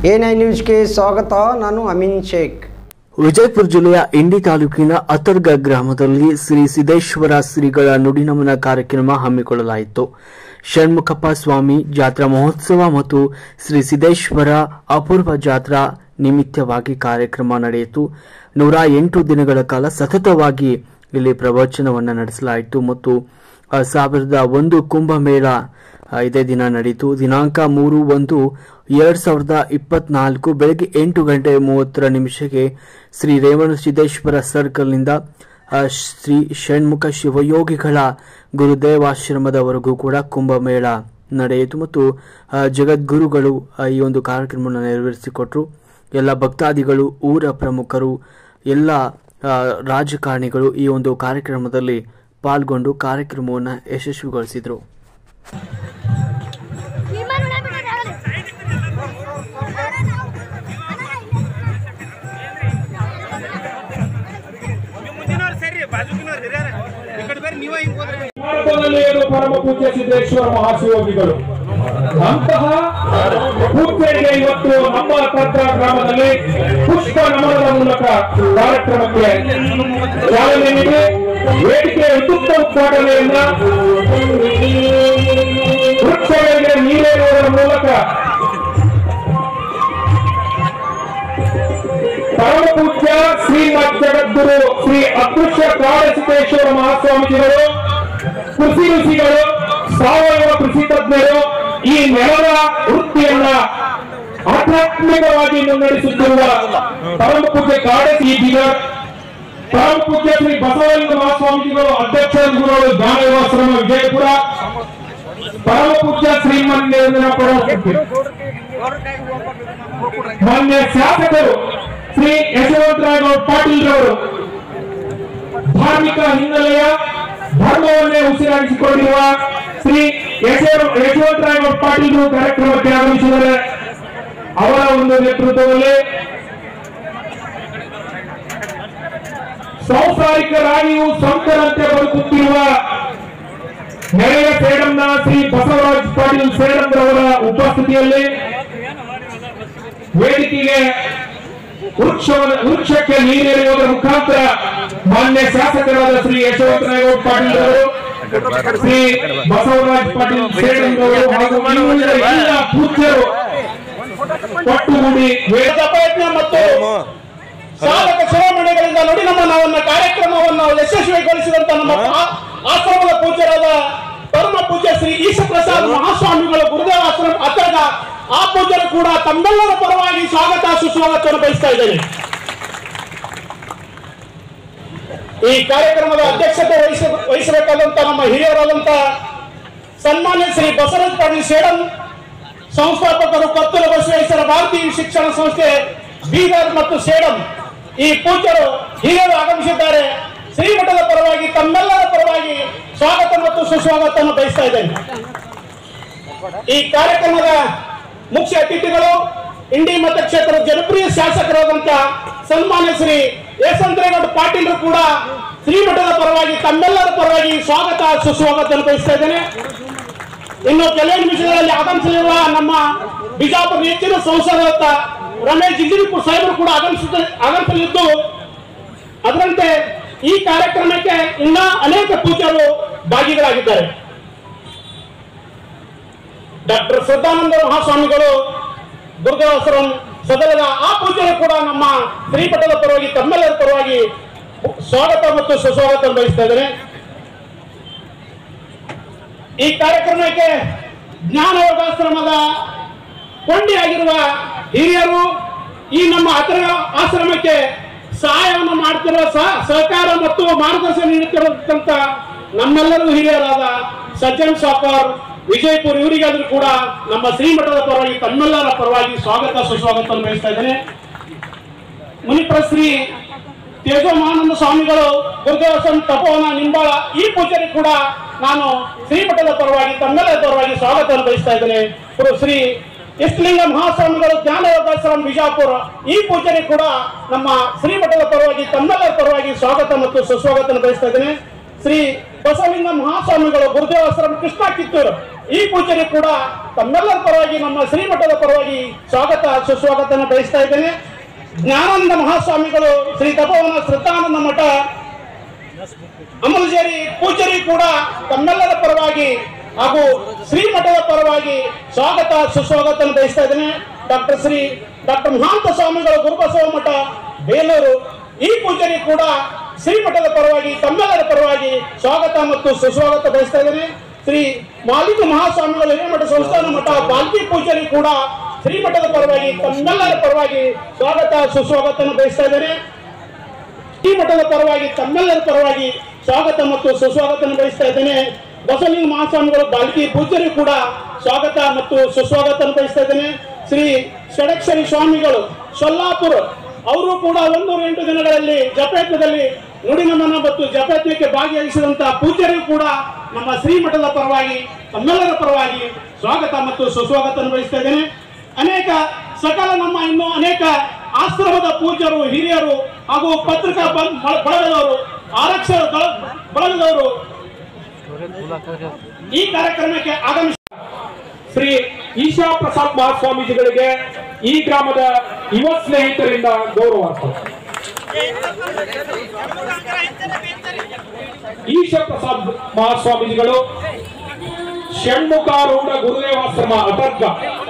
NI ನ್ಯೂಸ್ಗೆ ಸ್ವಾಗತ ನಾನು ಅಮೀನ್ ಶೇಖ್ ವಿಜಯಪುರ ಜಿಲ್ಲೆಯ ಇಂಡಿ ತಾಲೂಕಿನ ಅತರ್ಗ ಗ್ರಾಮದಲ್ಲಿ ಶ್ರೀ ಸಿದ್ದೇಶ್ವರ ಶ್ರೀಗಳ ನುಡಿನಮನ ಕಾರ್ಯಕ್ರಮ ಹಮ್ಮಿಕೊಳ್ಳಲಾಯಿತು ಷಣ್ಮುಖಪ್ಪ ಸ್ವಾಮಿ ಜಾತ್ರಾ ಮಹೋತ್ಸವ ಮತ್ತು ಶ್ರೀ ಸಿದ್ದೇಶ್ವರ ಅಪೂರ್ವ ಜಾತ್ರಾ ನಿಮಿತ್ತವಾಗಿ ಕಾರ್ಯಕ್ರಮ ನಡೆಯಿತು ನೂರ ಎಂಟು ದಿನಗಳ ಕಾಲ ಸತತವಾಗಿ ಇಲ್ಲಿ ಪ್ರವಚನವನ್ನು ನಡೆಸಲಾಯಿತು ಮತ್ತು ಆ, ಸಾವಿರದ ಒಂದು ಕುಂಭಮೇಳ ಆ, ಇದೇ ದಿನ ನಡೆಯಿತು ದಿನಾಂಕ ಮೂರು ಒಂದು ಎರಡ್ ಸಾವಿರದ ಇಪ್ಪತ್ನಾಲ್ಕು ಬೆಳಗ್ಗೆ ಎಂಟು ಗಂಟೆ ಮೂವತ್ತರ ನಿಮಿಷಕ್ಕೆ ಶ್ರೀ ರೇವಣ ಸಿದ್ದೇಶ್ವರ ಸರ್ಕಲ್ನಿಂದ ಆ, ಶ್ರೀ ಷಣ್ಮುಖ ಶಿವಯೋಗಿಗಳ ಗುರುದೇವಾಶ್ರಮದವರೆಗೂ ಕೂಡ ಕುಂಭಮೇಳ ನಡೆಯಿತು ಮತ್ತು ಆ, ಜಗದ್ಗುರುಗಳು ಆ, ಈ ಒಂದು ಕಾರ್ಯಕ್ರಮವನ್ನು ನೆರವೇರಿಸಿಕೊಟ್ರು ಎಲ್ಲ ಭಕ್ತಾದಿಗಳು ಊರ ಪ್ರಮುಖರು ಎಲ್ಲ ಆ, ರಾಜಕಾರಣಿಗಳು ಈ ಒಂದು ಕಾರ್ಯಕ್ರಮದಲ್ಲಿ ಪಾಲ್ಗೊಂಡು ಕಾರ್ಯಕ್ರಮವನ್ನು ಯಶಸ್ವಿಗೊಳಿಸಿದರು ಮುಂದಿನವ್ರು ಸರಿ ಬಾಜುಕಿನವ್ರು ಹಿರಿಯರ ಈ ಕಡೆ ಬೇರೆ ನೀವೇ ಹಿಂಗ್ ಹೋದ್ರೆ ಭಾರತದಲ್ಲಿ ಏನು ಪರಮ ಪೂಜ್ಯ ಸಿದ್ದೇಶ್ವರ ಮಹಾಶಿವೋಗಿಗಳು ಅಂತಹ ಪೂಜ್ಯರಿಗೆ ಇವತ್ತು ನಮ್ಮ ತತ್ರ ಗ್ರಾಮದಲ್ಲಿ ಪುಷ್ಪ ನಮನದ ಮೂಲಕ ಕಾರ್ಯಕ್ರಮಕ್ಕೆ ಚಾಲನೆ ನೀಡಿ ವೇದಿಕೆ ಉತ್ತುಪ್ತ ಉದ್ಘಾಟನೆಯಿಂದ ವೃಕ್ಷಗಳಿಗೆ ನೀರೇರುವುದರ ಮೂಲಕ ಪರಮ ಪೂಜ್ಯ ಶ್ರೀಮದ್ ಜಗದ್ಗುರು ಶ್ರೀ ಅದೃಶ್ಯ ಕಾಳಸಿದ್ದೇಶ್ವರ ಮಹಾಸ್ವಾಮೀಜಿಗಳು ಕೃಷಿ ಋಷಿಗಳು ಸಾವಯವ ಕೃಷಿ ತಜ್ಞರು ಈ ನೆಲದ ವೃತ್ತಿಯನ್ನ ಆಧ್ಯಾತ್ಮಿಕವಾಗಿ ಮುನ್ನಡೆಸುತ್ತಿರುವ ಪರಮ ಪೂಜ್ಯ ಕಾಡಸಿ ಬೀದರ್ ಪರಮ ಪೂಜ್ಯ ಶ್ರೀ ಬಸವಲಿಂಗ ಮಹಾಸ್ವಾಮೀಜಿಗಳು ಅಧ್ಯಕ್ಷ ಗುರುಗಳು ಜ್ಞಾನಯೋಗಾಶ್ರಮ ವಿಜಯಪುರ ಪರಮ ಪೂಜ್ಯ ಶ್ರೀಮನ್ಯೇಂದ್ರ ಪರಮ ಮಾನ್ಯ ಶಾಸಕರು ಶ್ರೀ ಯಶವಂತರಾಯಗೌಡ ಪಾಟೀಲ್ ರವರು ಧಾರ್ಮಿಕ ಹಿನ್ನೆಲೆಯ ಧರ್ಮವನ್ನೇ ಉಸಿರಾಗಿಸಿಕೊಂಡಿರುವ ಶ್ರೀ ಯಶ ಯಶವಂತರಾಯಗೌಡ ಪಾಟೀಲ್ ರವರು ಕಾರ್ಯಕ್ರಮಕ್ಕೆ ಆಗಮಿಸಿದರೆ ಅವರ ಒಂದು ನೇತೃತ್ವದಲ್ಲಿ ಸಂಸಾರಿಕರಾಗಿಯೂ ಸಂತರಂತೆ ಬದುಕುತ್ತಿರುವ ನೆರೆಯ ಸೇಡಂನ ಶ್ರೀ ಬಸವರಾಜ್ ಪಾಟೀಲ್ ಸೇಡಂರವರ ಉಪಸ್ಥಿತಿಯಲ್ಲಿ ವೇದಿಕೆಗೆ ವೃಕ್ಷ ವೃಕ್ಷಕ್ಕೆ ನೀರೆರೆಯುವುದರ ಮುಖಾಂತರ ಮಾನ್ಯ ಶಾಸಕರಾದ ಶ್ರೀ ಯಶವಂತರಾಯಗೌಡ ಪಾಟೀಲ್ ಅವರು ಶ್ರೀ ಬಸವರಾಜ್ ಪಾಟೀಲ್ ಸೇಡಂ ಅವರು ಹಾಗೂ ಇನ್ನುಳಿದ ಎಲ್ಲ ಪೂಜ್ಯರು ಒಟ್ಟುಗೂಡಿ ವೇದ ಪ್ರಯತ್ನ ಮತ್ತು ಸಾಧಕ ಶಿರೋಮಣಿಗಳಿಂದ ನುಡಿ ನಮನವನ್ನ ಕಾರ್ಯಕ್ರಮವನ್ನು ಯಶಸ್ವಿಗೊಳಿಸಿದಂತ ನಮ್ಮ ಆ- ಆಶ್ರಮದ ಪೂಜ್ಯರಾದ ಪರಮ ಪೂಜ್ಯ ಶ್ರೀ ಈಶ ಪ್ರಸಾದ್ ಮಹಾಸ್ವಾಮಿಗಳು ಗುರುದೇವ ಆಶ್ರಮ ಅತ್ತಗ ಆ ಪೂಜ್ಯರು ಕೂಡ ತಮ್ಮೆಲ್ಲರ ಪರವಾಗಿ ಸ್ವಾಗತ ಸುಸ್ವಾಗತವನ್ನು ಬಯಸ್ತಾ ಇದ್ದೇನೆ ಈ ಕಾರ್ಯಕ್ರಮದ ಅಧ್ಯಕ್ಷತೆ ವಹಿಸ ವಹಿಸಬೇಕಾದಂತ ನಮ್ಮ ಹಿರಿಯರಾದಂತ ಸನ್ಮಾನ್ಯ ಶ್ರೀ ಬಸವರಾಜ್ ಪಾಟೀಲ್ ಸೇಡಂ ಸಂಸ್ಥಾಪಕರು ಕತ್ತಲ ಬಸವೇಶ್ವರ ಭಾರತೀಯ ಶಿಕ್ಷಣ ಸಂಸ್ಥೆ ಬೀದರ್ ಮತ್ತು ಸೇಡಂ ಈ ಪೂಜ್ಯರು ಹಿರಿಯರು ಆಗಮಿಸಿದ್ದಾರೆ ಶ್ರೀಮಠದ ಪರವಾಗಿ ತಮ್ಮೆಲ್ಲರ ಪರವಾಗಿ ಸ್ವಾಗತ ಮತ್ತು ಸುಸ್ವಾಗತವನ್ನು ಬಯಸ್ತಾ ಇದ್ದೇನೆ ಈ ಕಾರ್ಯಕ್ರಮದ ಮುಖ್ಯ ಅತಿಥಿಗಳು ಇಂಡಿ ಮತಕ್ಷೇತ್ರದ ಜನಪ್ರಿಯ ಶಾಸಕರಾದಂತ ಸನ್ಮಾನ್ಯ ಶ್ರೀ ಯಶವಂತರೇಗೌಡ ಪಾಟೀಲ್ರು ಕೂಡ ಶ್ರೀಮಠದ ಪರವಾಗಿ ತಮ್ಮೆಲ್ಲರ ಪರವಾಗಿ ಸ್ವಾಗತ ಸುಸ್ವಾಗತವನ್ನು ಬಯಸ್ತಾ ಇದ್ದೇನೆ ಇನ್ನು ಕೆಲವೇ ನಿಮಿಷಗಳಲ್ಲಿ ಆಗಮಿಸಲಿರುವ ನಮ್ಮ ಬಿಜಾಪುರ ನೆಚ್ಚಿನ ಸಂಸದ ರಮೇಶ್ ಜಿಂಜಿರಿಪುರ ಸಾಹೇಬರು ಕೂಡ ಆಗಮಿಸುತ್ತ ಆಗಮಿಸಲಿದ್ದು ಅದರಂತೆ ಈ ಕಾರ್ಯಕ್ರಮಕ್ಕೆ ಇನ್ನ ಅನೇಕ ಪೂಜ್ಯರು ಭಾಗಿಗಳಾಗಿದ್ದಾರೆ ಡಾಕ್ಟರ್ ಶ್ರದ್ಧಾನಂದ ಮಹಾಸ್ವಾಮಿಗಳು ದುರ್ಗಾವಸರಂ ಸದನದ ಆ ಪೂಜ್ಯರು ಕೂಡ ನಮ್ಮ ಶ್ರೀಪಟ್ಟದ ಪರವಾಗಿ ತಮ್ಮೆಲ್ಲರ ಪರವಾಗಿ ಸ್ವಾಗತ ಮತ್ತು ಸುಸ್ವಾಗತ ಬಯಸ್ತಾ ಇದ್ದಾರೆ ಈ ಕಾರ್ಯಕ್ರಮಕ್ಕೆ ಜ್ಞಾನ ಯೋಗಾಶ್ರಮದ ಕೊಂಡಿಯಾಗಿರುವ ಹಿರಿಯರು ಈ ನಮ್ಮ ಹತ್ರ ಆಶ್ರಮಕ್ಕೆ ಸಹಾಯವನ್ನು ಮಾಡ್ತಿರುವ ಸಹ- ಸಹಕಾರ ಮತ್ತು ಮಾರ್ಗದರ್ಶನ ನೀಡುತ್ತಿರತಕ್ಕಂಥ ನಮ್ಮೆಲ್ಲರೂ ಹಿರಿಯರಾದ ಸಜ್ಜನ್ ಸಾಕರ್ ವಿಜಯಪುರ ಇವರಿಗಾದ್ರೂ ಕೂಡ ನಮ್ಮ ಶ್ರೀಮಠದ ಪರವಾಗಿ ತಮ್ಮೆಲ್ಲರ ಪರವಾಗಿ ಸ್ವಾಗತ ಸುಸ್ವಾಗತ ಬಯಸ್ತಾ ಇದ್ದೇನೆ ಮುನಿಪ್ರಶ್ರೀ ತೇಜೋಮಾನಂದ ಸ್ವಾಮಿಗಳು ಗುರುದೇವಸನ್ ತಪೋವನ ನಿಂಬಾಳ ಈ ಪೂಜೆಗೆ ಕೂಡ ನಾನು ಶ್ರೀಮಠದ ಪರವಾಗಿ ತಮ್ಮೆಲ್ಲರ ಪರವಾಗಿ ಸ್ವಾಗತವನ್ನು ಬಯಸ್ತಾ ಇದ್ದೇನೆ ಗುರು ಶ್ರೀ ಇಷ್ಟಲಿಂಗ ಮಹಾಸ್ವಾಮಿಗಳು ಜ್ಞಾನ ಯೋಗಾಶ್ರಮ ಬಿಜಾಪುರ ಈ ಪೂಜೆಗೆ ಕೂಡ ನಮ್ಮ ಶ್ರೀಮಠದ ಪರವಾಗಿ ತಮ್ಮೆಲ್ಲರ ಪರವಾಗಿ ಸ್ವಾಗತ ಮತ್ತು ಸುಸ್ವಾಗತವನ್ನು ಬಯಸ್ತಾ ಇದ್ದೇನೆ ಶ್ರೀ ಬಸವಲಿಂಗ ಮಹಾಸ್ವಾಮಿಗಳು ಗುರುದೇವಾಶ್ರಮ ಕೃಷ್ಣ ಕಿತ್ತೂರು ಈ ಪೂಜೆಗೆ ಕೂಡ ತಮ್ಮೆಲ್ಲರ ಪರವಾಗಿ ನಮ್ಮ ಶ್ರೀಮಠದ ಪರವಾಗಿ ಸ್ವಾಗತ ಸುಸ್ವಾಗತನ ಬಯಸ್ತಾ ಇದ್ದೇನೆ ಜ್ಞಾನಾನಂದ ಮಹಾಸ್ವಾಮಿಗಳು ಶ್ರೀ ತಪೋವನ ಶ್ರದ್ಧಾನಂದ ಮಠ ಅಮಲಜೇರಿ ಪೂಜಾರಿ ಕೂಡ ತಮ್ಮೆಲ್ಲರ ಪರವಾಗಿ ಹಾಗೂ ಶ್ರೀಮಠದ ಪರವಾಗಿ ಸ್ವಾಗತ ಸುಸ್ವಾಗತ ಬಯಸ್ತಾ ಇದ್ದೇನೆ ಡಾಕ್ಟರ್ ಶ್ರೀ ಡಾಕ್ಟರ್ ಮಹಾಂತ ಸ್ವಾಮಿಗಳ ಗುರುಬಸವ ಮಠ ಬೇಲೂರು ಈ ಪೂಜಾರಿ ಕೂಡ ಶ್ರೀಮಠದ ಪರವಾಗಿ ತಮ್ಮೆಲ್ಲರ ಪರವಾಗಿ ಸ್ವಾಗತ ಮತ್ತು ಸುಸ್ವಾಗತ ಬಯಸ್ತಾ ಇದ್ದೇನೆ ಶ್ರೀ ಮಾಲಿಕ ಮಹಾಸ್ವಾಮಿಗಳು ಹಿರೇಮಠ ಸಂಸ್ಥಾನ ಮಠ ಬಾಲ್ಕಿ ಪೂಜಾರಿ ಕೂಡ ಶ್ರೀಮಠದ ಪರವಾಗಿ ತಮ್ಮೆಲ್ಲರ ಪರವಾಗಿ ಸ್ವಾಗತ ಸುಸ್ವಾಗತ ಬಯಸ್ತಾ ಇದ್ದೇನೆ ಈ ಮಠದ ಪರವಾಗಿ ತಮ್ಮೆಲ್ಲರ ಪರವಾಗಿ ಸ್ವಾಗತ ಮತ್ತು ಸುಸ್ವಾಗತ ಬಯಸ್ತಾ ಇದ್ದೇನೆ ಬಸವಲಿಂಗ ಮಹಾಸ್ವಾಮಿಗಳು ಬಾಲ್ಕಿ ಪೂಜ್ಯರು ಕೂಡ ಸ್ವಾಗತ ಮತ್ತು ಸುಸ್ವಾಗತ ಬಯಸ್ತಾ ಇದ್ದೇನೆ ಶ್ರೀ ಷಡಕ್ಷರಿ ಸ್ವಾಮಿಗಳು ಸೊಲ್ಲಾಪುರ ಅವರು ಕೂಡ ಒಂದೂರ ಎಂಟು ದಿನಗಳಲ್ಲಿ ಜಪಯತ್ನದಲ್ಲಿ ನುಡಿನಮನ ಮತ್ತು ಜಪಯತ್ನಕ್ಕೆ ಭಾಗಿಯಾಗಿಸಿದಂತಹ ಪೂಜ್ಯರು ಕೂಡ ನಮ್ಮ ಶ್ರೀಮಠದ ಪರವಾಗಿ ತಮ್ಮೆಲ್ಲರ ಪರವಾಗಿ ಸ್ವಾಗತ ಮತ್ತು ಸುಸ್ವಾಗತ ಬಯಸ್ತಾ ಇದ್ದೇನೆ ಅನೇಕ ಸಕಲ ನಮ್ಮ ಇನ್ನೂ ಅನೇಕ ಆಶ್ರಮದ ಪೂಜ್ಯರು ಹಿರಿಯರು ಹಾಗೂ ಪತ್ರಿಕಾ ಬಂ- ಬಳ- ಬಳಗದವರು ಆರಕ್ಷಕ ದಳ- ಬಳಗದವರು ಈ ಕಾರ್ಯಕ್ರಮಕ್ಕೆ ಆಗಮಿಸಿ ಶ್ರೀ ಈಶಾ ಪ್ರಸಾದ್ ಮಹಾಸ್ವಾಮೀಜಿಗಳಿಗೆ ಈ ಗ್ರಾಮದ ಯುವ ಸ್ನೇಹಿತರಿಂದ ಗೌರವಾರ್ಥ ಈಶಾ ಪ್ರಸಾದ್ ಮಹಾಸ್ವಾಮೀಜಿಗಳು ಷಣ್ಮುಖಾರೂಢ ಗುರುದೇವಾಶ್ರಮ ಅತರ್ಕ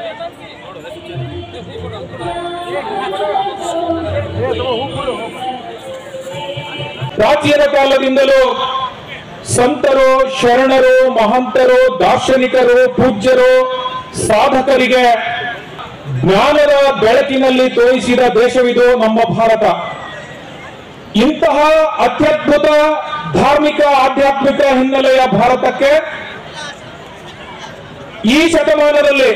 ಪ್ರಾಚೀನ ಕಾಲದಿಂದಲೂ ಸಂತರು ಶರಣರು ಮಹಂತರು ದಾರ್ಶನಿಕರು ಪೂಜ್ಯರು ಸಾಧಕರಿಗೆ ಜ್ಞಾನದ ಬೆಳಕಿನಲ್ಲಿ ತೋರಿಸಿದ ದೇಶವಿದು ನಮ್ಮ ಭಾರತ ಇಂತಹ ಅತ್ಯದ್ಭುತ ಧಾರ್ಮಿಕ ಆಧ್ಯಾತ್ಮಿಕ ಹಿನ್ನೆಲೆಯ ಭಾರತಕ್ಕೆ ಈ ಶತಮಾನದಲ್ಲಿ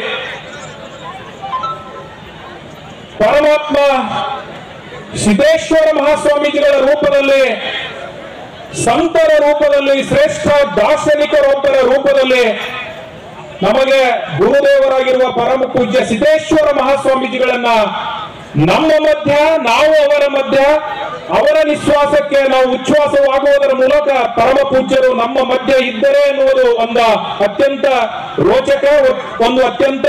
ಪರಮಾತ್ಮ ಸಿದ್ದೇಶ್ವರ ಮಹಾಸ್ವಾಮೀಜಿಗಳ ರೂಪದಲ್ಲಿ ಸಂತರ ರೂಪದಲ್ಲಿ ಶ್ರೇಷ್ಠ ದಾರ್ಶನಿಕರೊಬ್ಬರ ರೂಪದಲ್ಲಿ ನಮಗೆ ಗುರುದೇವರಾಗಿರುವ ಪರಮ ಪೂಜ್ಯ ಸಿದ್ದೇಶ್ವರ ಮಹಾಸ್ವಾಮೀಜಿಗಳನ್ನ ನಮ್ಮ ಮಧ್ಯ ನಾವು ಅವರ ಮಧ್ಯ ಅವರ ನಿಶ್ವಾಸಕ್ಕೆ ನಾವು ಉಚ್ಛ್ವಾಸವಾಗುವುದರ ಮೂಲಕ ಪರಮ ಪೂಜ್ಯರು ನಮ್ಮ ಮಧ್ಯೆ ಇದ್ದರೆ ಎನ್ನುವುದು ಒಂದು ಅತ್ಯಂತ ರೋಚಕ ಒಂದು ಅತ್ಯಂತ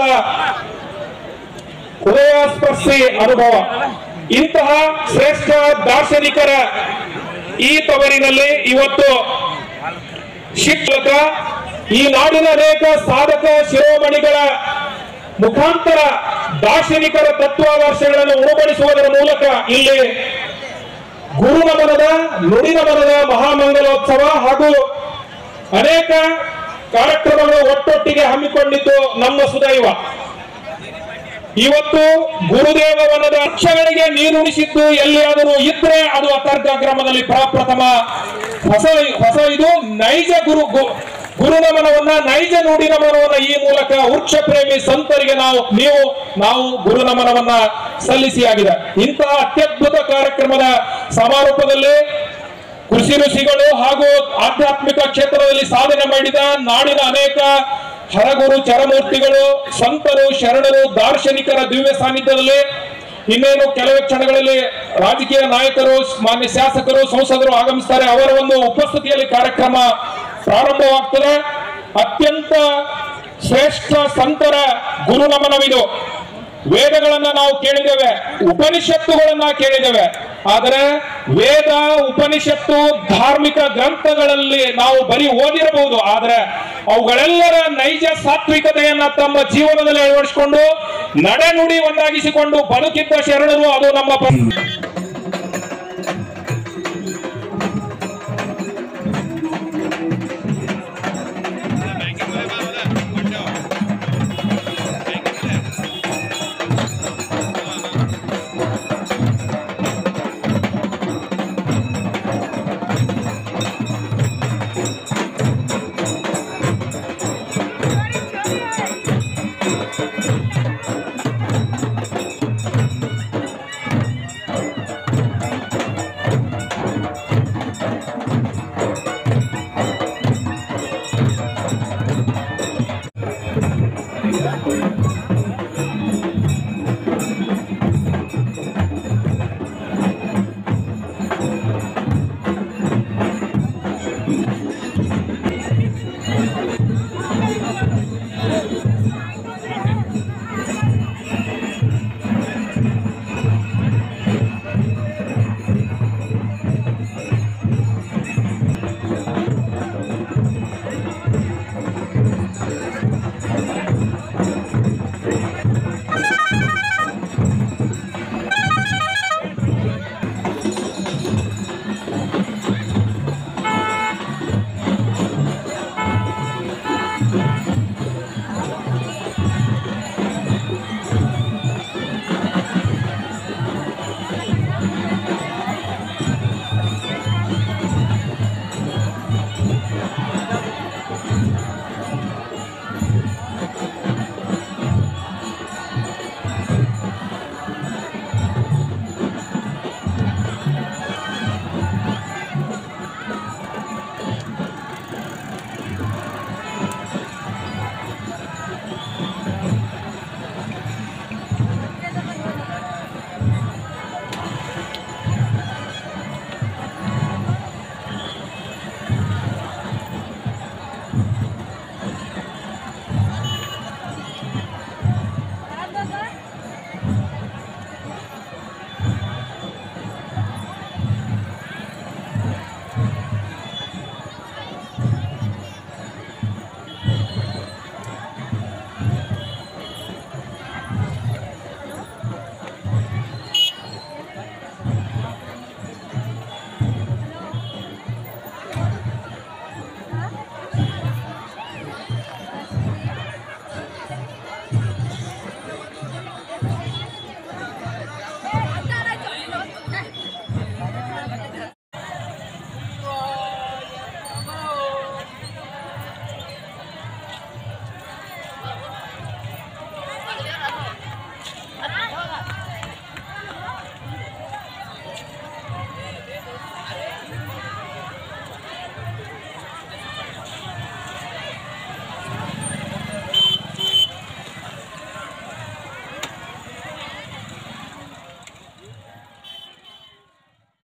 ಹೃದಯಸ್ಪರ್ಶಿ ಅನುಭವ ಇಂತಹ ಶ್ರೇಷ್ಠ ದಾರ್ಶನಿಕರ ಈ ತವರಿನಲ್ಲಿ ಇವತ್ತು ಶಿಕ್ಷಕ ಈ ನಾಡಿನ ಅನೇಕ ಸಾಧಕ ಶಿರೋಮಣಿಗಳ ಮುಖಾಂತರ ದಾರ್ಶನಿಕರ ತತ್ವಾದರ್ಶಗಳನ್ನು ಉಣಬಡಿಸುವುದರ ಮೂಲಕ ಇಲ್ಲಿ ಗುರುನಮನದ ನುಡಿನಮನದ ಮಹಾಮಂಗಲೋತ್ಸವ ಹಾಗೂ ಅನೇಕ ಕಾರ್ಯಕ್ರಮಗಳು ಒಟ್ಟೊಟ್ಟಿಗೆ ಹಮ್ಮಿಕೊಂಡಿದ್ದು ನಮ್ಮ ಸುದೈವ ಇವತ್ತು ಗುರುದೇವ ವನದ ವೃಕ್ಷಗಳಿಗೆ ನೀರುಣಿಸಿದ್ದು ಎಲ್ಲಿಯಾದರೂ ಇದ್ರೆ ಅದು ಅತರ್ಕ ಗ್ರಾಮದಲ್ಲಿ ಪ್ರಪ್ರಥಮ ಹೊಸ ಹೊಸ ಇದು ನೈಜ ಗುರು ಗು- ಗುರುನಮನವನ್ನ ನೈಜ ನುಡಿನಮನವನ್ನ ಈ ಮೂಲಕ ವೃಕ್ಷ ಪ್ರೇಮಿ ಸಂತರಿಗೆ ನಾವು ನೀವು ನಾವು ಗುರುನಮನವನ್ನ ಸಲ್ಲಿಸಿಯಾಗಿದೆ ಇಂತಹ ಅತ್ಯದ್ಭುತ ಕಾರ್ಯಕ್ರಮದ ಸಮಾರೋಪದಲ್ಲಿ ಕೃಷಿ ಋಷಿಗಳು ಹಾಗೂ ಆಧ್ಯಾತ್ಮಿಕ ಕ್ಷೇತ್ರದಲ್ಲಿ ಸಾಧನೆ ಮಾಡಿದ ನಾಡಿನ ಅನೇಕ ಹರಗುರು ಚರಮೂರ್ತಿಗಳು ಸಂತರು ಶರಣರು ದಾರ್ಶನಿಕರ ದಿವ್ಯ ಸಾನ್ನಿಧ್ಯದಲ್ಲಿ ಇನ್ನೇನು ಕೆಲವೇ ಕ್ಷಣಗಳಲ್ಲಿ ರಾಜಕೀಯ ನಾಯಕರು ಮಾನ್ಯ ಶಾಸಕರು ಸಂಸದರು ಆಗಮಿಸ್ತಾರೆ ಅವರ ಒಂದು ಉಪಸ್ಥಿತಿಯಲ್ಲಿ ಕಾರ್ಯಕ್ರಮ ಪ್ರಾರಂಭವಾಗ್ತದೆ ಅತ್ಯಂತ ಶ್ರೇಷ್ಠ ಸಂತರ ಗುರುನಮನವಿದು ವೇದಗಳನ್ನ ನಾವು ಕೇಳಿದ್ದೇವೆ ಉಪನಿಷತ್ತುಗಳನ್ನ ಕೇಳಿದ್ದೇವೆ ಆದರೆ ವೇದ ಉಪನಿಷತ್ತು ಧಾರ್ಮಿಕ ಗ್ರಂಥಗಳಲ್ಲಿ ನಾವು ಬರೀ ಓದಿರಬಹುದು ಆದರೆ ಅವುಗಳೆಲ್ಲರ ನೈಜ ಸಾತ್ವಿಕತೆಯನ್ನ ತಮ್ಮ ಜೀವನದಲ್ಲಿ ಅಳವಡಿಸಿಕೊಂಡು ನಡೆನುಡಿ ಒಂದಾಗಿಸಿಕೊಂಡು ಬದುಕಿದ್ದ ಶರಣರು ಅದು ನಮ್ಮ ಪ-